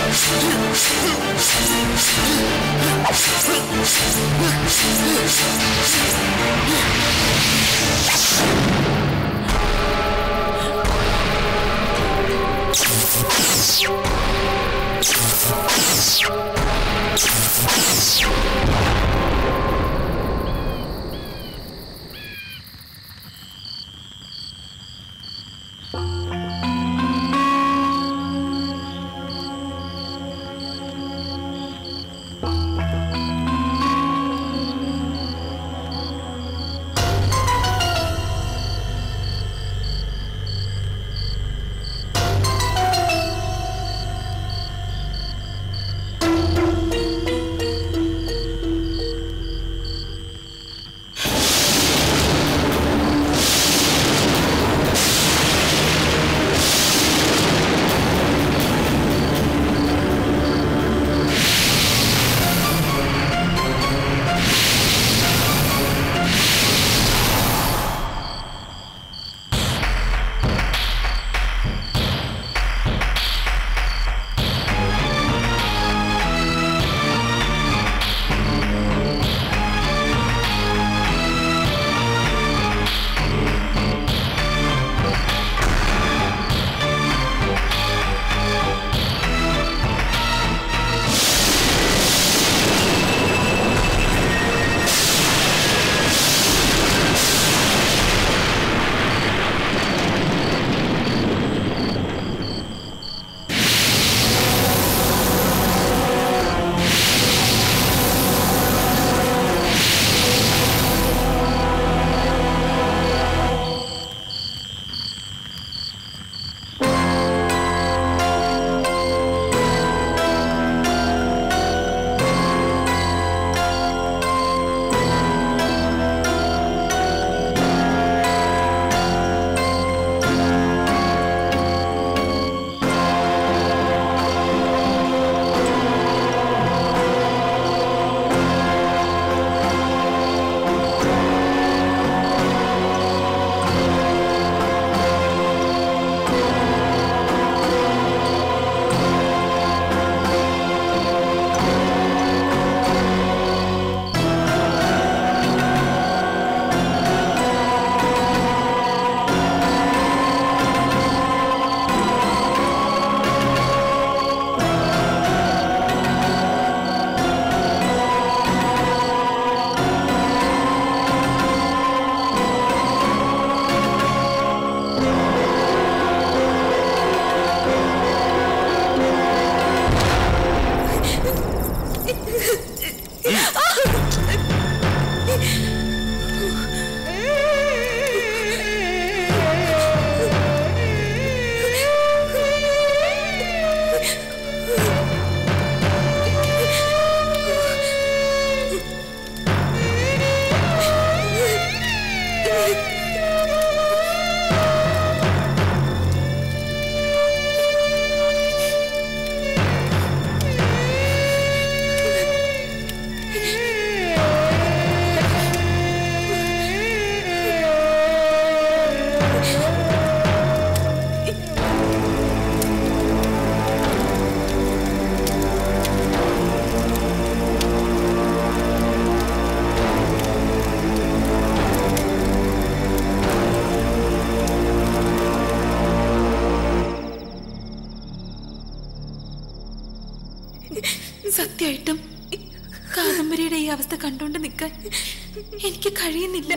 സത്യമായിട്ടും കാദംബരിയുടെ ഈ അവസ്ഥ കണ്ടോണ്ട് നിൽക്കാൻ എനിക്ക് കഴിയുന്നില്ല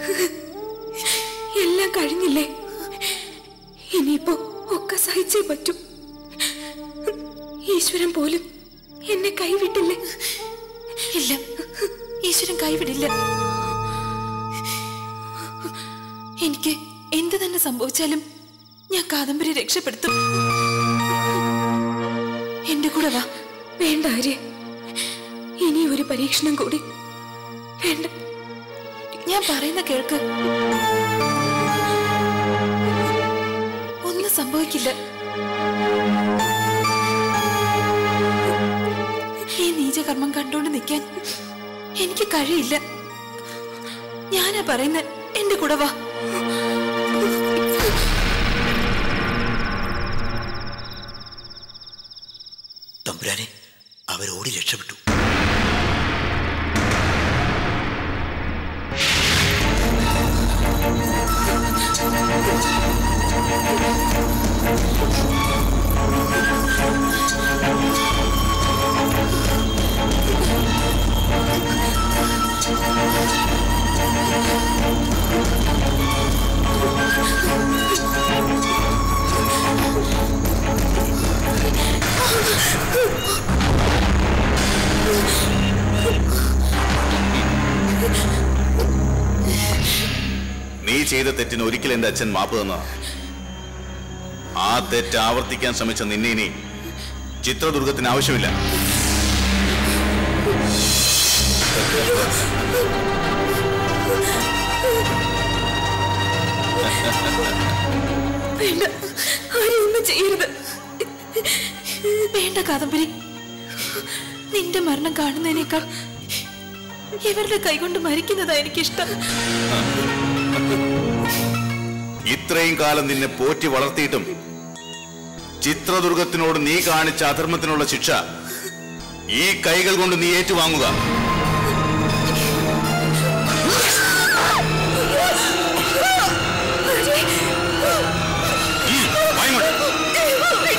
എല്ലാം കഴിഞ്ഞില്ലേ ഇനിയിപ്പോ ഒക്കെ സഹിച്ചേ പറ്റൂ ഈശ്വരൻ പോലും എന്നെ കൈവിട്ടില്ലേ ഇല്ല ഈശ്വരൻ കൈവിടില്ല എനിക്ക് എന്ത് തന്നെ സംഭവിച്ചാലും ഞാൻ കാദംബരി രക്ഷപ്പെടുത്തും എന്റെ കൂടെ വാ വേണ്ട ആര്യ ഇനി ഒരു പരീക്ഷണം കൂടി വേണ്ട ഞാൻ പറയുന്ന കേൾക്ക് ഒന്നും സംഭവിക്കില്ല ഈ നീചകർമ്മം കണ്ടോണ്ട് നിൽക്കാൻ എനിക്ക് കഴിയില്ല ഞാനാ പറയുന്ന എന്റെ കൂടെ വാ തമ്പുരാനെ അവരോടി രക്ഷപ്പെട്ടു നീ ചെയ്ത തെറ്റിന് ഒരിക്കലും എന്റെ അച്ഛൻ മാപ്പ് തന്നതാ ആ തെറ്റ് ആവർത്തിക്കാൻ ശ്രമിച്ച നിന്നെ ഇനി ചിത്രദുർഗത്തിന് ആവശ്യമില്ല വേണ്ട ആരും ഒന്നും ചെയ്യരുത് വേണ്ട കാദംബരി നിന്റെ മരണം കാണുന്നതിനേക്കാൾ ഇവരുടെ കൈകൊണ്ട് മരിക്കുന്നതാ എനിക്കിഷ്ടം ഇത്രയും കാലം നിന്നെ പോറ്റി വളർത്തിയിട്ടും ചിത്രദുർഗത്തിനോട് നീ കാണിച്ച അധർമ്മത്തിനുള്ള ശിക്ഷ ഈ കൈകൾ കൊണ്ട് നീ ഏറ്റുവാങ്ങുക ഉം, വാ ഇങ്ങോട്ട്.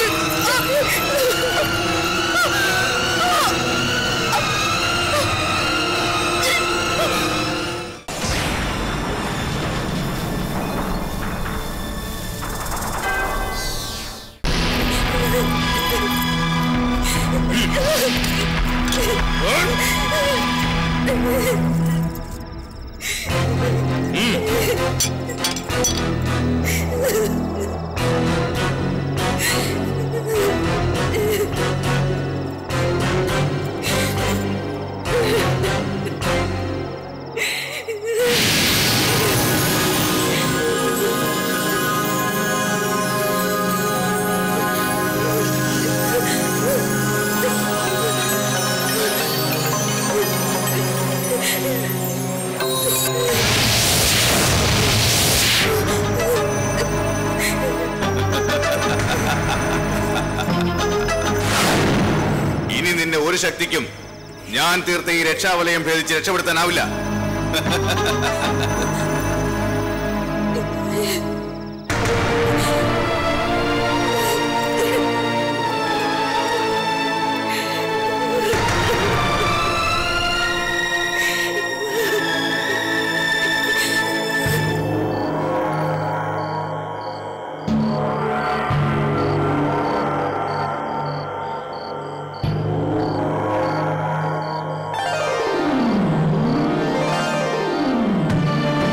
ഇനി നിന്നെ ഒരു ശക്തിക്കും ഞാൻ തീർത്ത ഈ രക്ഷാവലയം ഭേദിച്ച് രക്ഷപ്പെടുത്താനാവില്ല ആ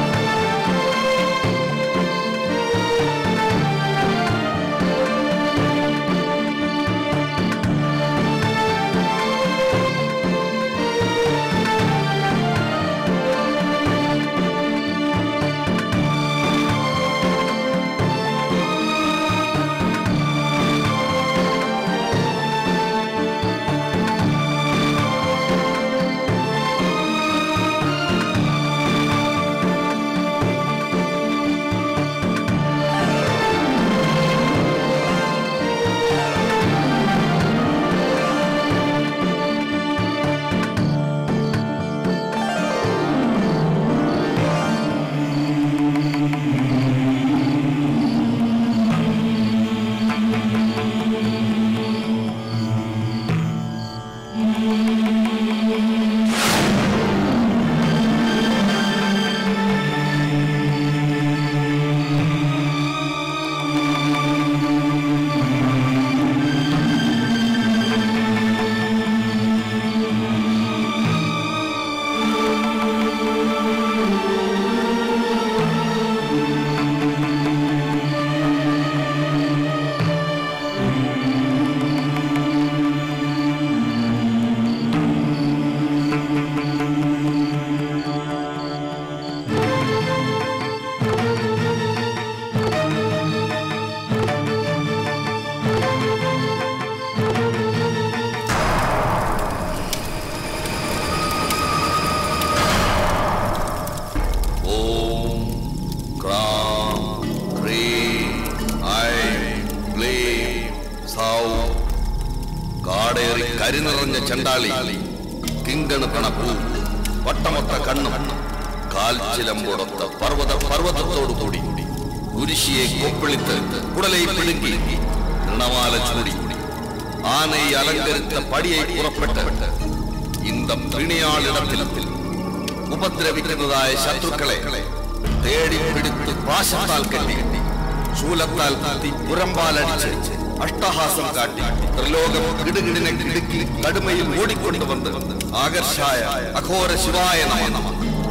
വാളേറി കരിനിറഞ്ഞ ചണ്ടാളി കിങ്കണ് പണപ്പൂ വട്ടമൊത്ത കണ്ണും കാൽച്ചിലമ്പൊടൊത്ത പർവ്വത പർവ്വതത്തോടു കൂടി കുരിശിയെ കൊപ്പിളിത്ത് കുടലൈ പിടുങ്ങി ഋണമാല ചൂടി ആനയെ അലങ്കരിച്ച പടിയെ പുറപ്പെട്ട് ഇന്ത പിണിയാളിടത്തിൽ ഉപദ്രവിക്കുന്നതായ ശത്രുക്കളെ തേടി പിടിത്ത് പാശത്താൽ കെട്ടി ശൂലത്താൽ കുത്തി പുറമ്പാലടിച്ച് അഷ്ടഹാസം കാട്ടി ത്രിലോകം കിടുകിടിനെ കിടുക്കി കടുമയിൽ ഓടിക്കൊണ്ടുവന്ന് ആകർഷായ അഘോര ശിവായ നമ നമ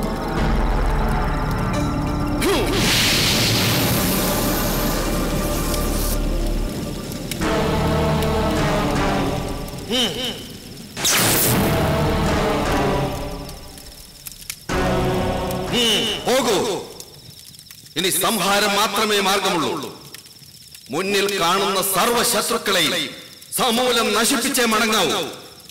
പോകൂ ഇനി സംഹാരം മാത്രമേ മാർഗമുള്ളൂ മുന്നിൽ കാണുന്ന സർവ്വ ശത്രുക്കളെയും സമൂലം നശിപ്പിച്ചേ മടങ്ങാവൂ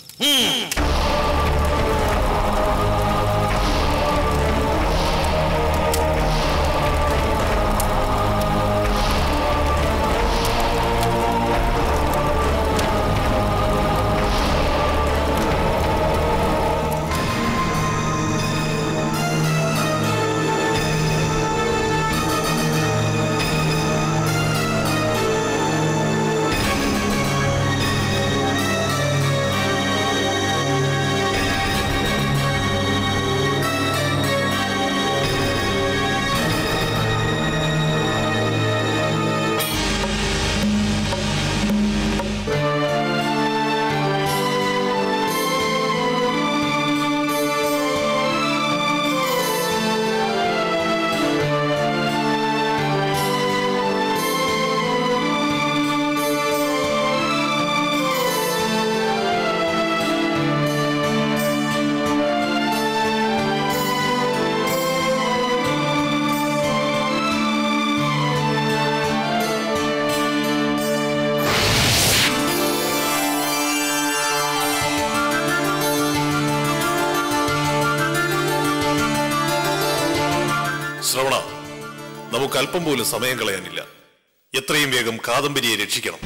ശ്രവണ നമുക്ക് അല്പം പോലും സമയം കളയാനില്ല എത്രയും വേഗം കാദംബരിയെ രക്ഷിക്കണം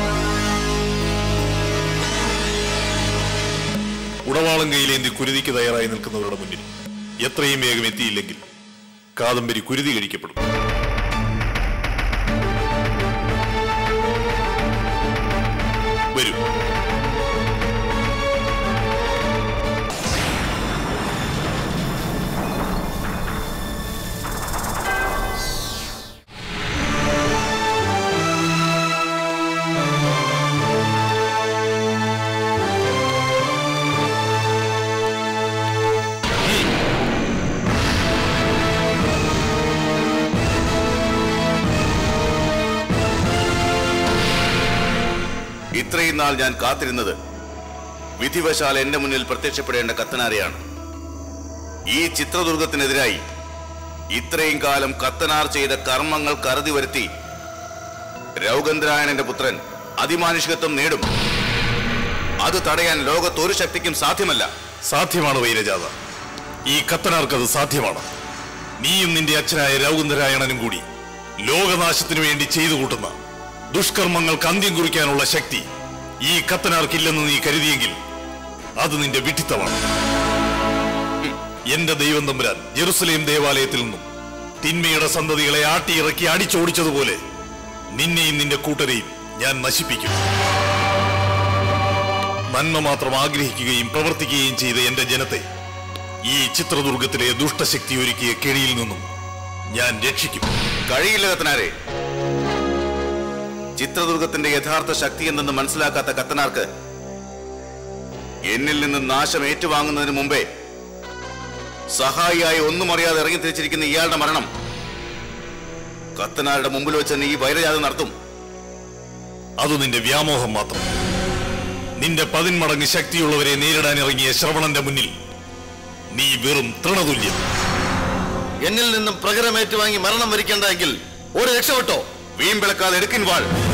ഉടവാളം കയ്യിലേന്തി കുരുതിക്ക് തയ്യാറായി നിൽക്കുന്നവരുടെ മുന്നിൽ എത്രയും വേഗം എത്തിയില്ലെങ്കിൽ കാദംബരി കുരുതി കഴിക്കപ്പെടും വരൂ ഇത്രയും നാൾ ഞാൻ കാത്തിരുന്നത് വിധിവശാൽ എന്റെ മുന്നിൽ പ്രത്യക്ഷപ്പെടേണ്ട കത്തനാരെയാണ് ഈ ചിത്രദുർഗത്തിനെതിരായി ഇത്രയും കാലം കത്തനാർ ചെയ്ത കർമ്മങ്ങൾ കരുതി വരുത്തി രൗഗന്ദ്രായണന്റെ പുത്രൻ അതിമാനുഷികത്വം നേടും അത് തടയാൻ ലോകത്ത് ഒരു ശക്തിക്കും സാധ്യമല്ല സാധ്യമാണ് വൈരജാത ഈ കത്തനാർക്കത് സാധ്യമാണ് നീയും നിന്റെ അച്ഛനായ രൗകുന്ദരായണനും കൂടി ലോകനാശത്തിനു വേണ്ടി ചെയ്തു കൂട്ടുന്ന ദുഷ്കർമ്മങ്ങൾക്ക് അന്ത്യം കുറിക്കാനുള്ള ശക്തി ഈ കത്തനാർക്കില്ലെന്ന് നീ കരുതിയെങ്കിൽ അത് നിന്റെ വിഡിത്തമാണ് എന്റെ ദൈവം തമ്പുരാൻ ജെറുസലേം ദേവാലയത്തിൽ നിന്നും തിന്മയുടെ സന്തതികളെ ആട്ടിയിറക്കി അടിച്ചോടിച്ചതുപോലെ നിന്നെയും നിന്റെ കൂട്ടരെയും ഞാൻ നശിപ്പിക്കും നന്മ മാത്രം ആഗ്രഹിക്കുകയും പ്രവർത്തിക്കുകയും ചെയ്ത എന്റെ ജനത്തെ ഈ ചിത്രദുർഗത്തിലെ ദുഷ്ടശക്തി ഒരുക്കിയ കെണിയിൽ നിന്നും ഞാൻ രക്ഷിക്കും കഴിയില്ല കത്തനാരെ ചിത്രദുർഗത്തിന്റെ യഥാർത്ഥ ശക്തി എന്തെന്ന് മനസ്സിലാക്കാത്ത കത്തനാർക്ക് എന്നിൽ നിന്ന് നാശം ഏറ്റുവാങ്ങുന്നതിന് മുമ്പേ സഹായിയായി ഒന്നും അറിയാതെ ഇറങ്ങി തിരിച്ചിരിക്കുന്ന ഇയാളുടെ മരണം കത്തനാരുടെ മുമ്പിൽ വെച്ച് തന്നെ ഈ വൈരജാതം നടത്തും അത് നിന്റെ വ്യാമോഹം മാത്രം നിന്റെ പതിന്മടങ്ങ് ശക്തിയുള്ളവരെ നേരിടാൻ ഇറങ്ങിയ ശ്രവണന്റെ മുന്നിൽ നീ വെറും തൃണതുല്യം എന്നിൽ നിന്നും പ്രകരമേറ്റുവാങ്ങി മരണം വരിക്കേണ്ടെങ്കിൽ ഒരു രക്ഷപ്പെട്ടോ വീമ്പിളക്കാതെ എടുക്കിൻ വാൾ